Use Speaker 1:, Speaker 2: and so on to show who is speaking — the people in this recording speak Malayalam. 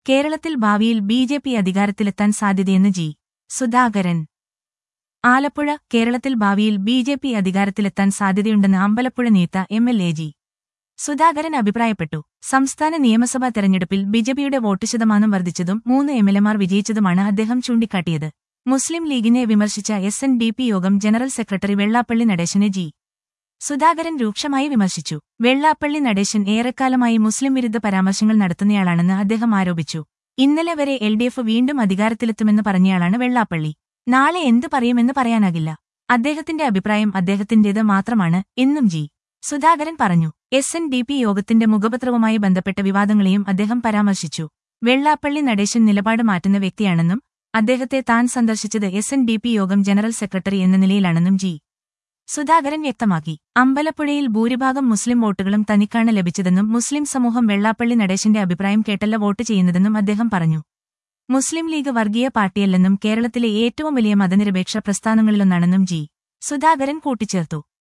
Speaker 1: കേരളത്തിൽ ഭാവിയിൽ ബി ജെ പി അധികാരത്തിലെത്താൻ സാധ്യതയെന്ന് ജി സുധാകരൻ ആലപ്പുഴ കേരളത്തിൽ ഭാവിയിൽ ബി ജെ പി അധികാരത്തിലെത്താൻ സാധ്യതയുണ്ടെന്ന് അമ്പലപ്പുഴ നേത്ത M L A G Sudhakaran അഭിപ്രായപ്പെട്ടു സംസ്ഥാന നിയമസഭാ തെരഞ്ഞെടുപ്പിൽ ബിജെപിയുടെ വോട്ട് ശതമാനം വർദ്ധിച്ചതും മൂന്ന് എംഎൽഎമാർ വിജയിച്ചതുമാണ് അദ്ദേഹം ചൂണ്ടിക്കാട്ടിയത് മുസ്ലിം ലീഗിനെ വിമർശിച്ച എസ് എൻ ഡി പി യോഗം ജനറൽ സെക്രട്ടറി വെള്ളാപ്പള്ളി നടേശനെ ജി സുധാകരൻ രൂക്ഷമായി വിമർശിച്ചു വെള്ളാപ്പള്ളി നടേശൻ ഏറെക്കാലമായി മുസ്ലിം വിരുദ്ധ പരാമർശങ്ങൾ നടത്തുന്നയാളാണെന്ന് അദ്ദേഹം ആരോപിച്ചു ഇന്നലെ വരെ എൽ ഡി എഫ് വീണ്ടും അധികാരത്തിലെത്തുമെന്ന് പറഞ്ഞയാളാണ് വെള്ളാപ്പള്ളി നാളെ എന്തു പറയുമെന്ന് പറയാനാകില്ല അദ്ദേഹത്തിന്റെ അഭിപ്രായം അദ്ദേഹത്തിന്റേത് മാത്രമാണ് എന്നും ജി സുധാകരൻ പറഞ്ഞു എസ് എൻ ഡി പി യോഗത്തിന്റെ മുഖപത്രവുമായി ബന്ധപ്പെട്ട വിവാദങ്ങളെയും അദ്ദേഹം പരാമർശിച്ചു വെള്ളാപ്പള്ളി നടേശൻ നിലപാട് മാറ്റുന്ന വ്യക്തിയാണെന്നും അദ്ദേഹത്തെ താൻ സന്ദർശിച്ചത് എസ് എൻ ഡി പി യോഗം ജനറൽ സെക്രട്ടറി എന്ന നിലയിലാണെന്നും ജി സുധാകരൻ വ്യക്തമാക്കി അമ്പലപ്പുഴയിൽ ഭൂരിഭാഗം മുസ്ലിം വോട്ടുകളും തനിക്കാണ് ലഭിച്ചതെന്നും മുസ്ലിം സമൂഹം വെള്ളാപ്പള്ളി നടേശന്റെ അഭിപ്രായം കേട്ടല്ല വോട്ട് ചെയ്യുന്നതെന്നും അദ്ദേഹം പറഞ്ഞു മുസ്ലിം ലീഗ് വർഗീയ പാർട്ടിയല്ലെന്നും കേരളത്തിലെ ഏറ്റവും വലിയ മതനിരപേക്ഷ പ്രസ്ഥാനങ്ങളിലൊന്നാണെന്നും ജി സുധാകരൻ കൂട്ടിച്ചേർത്തു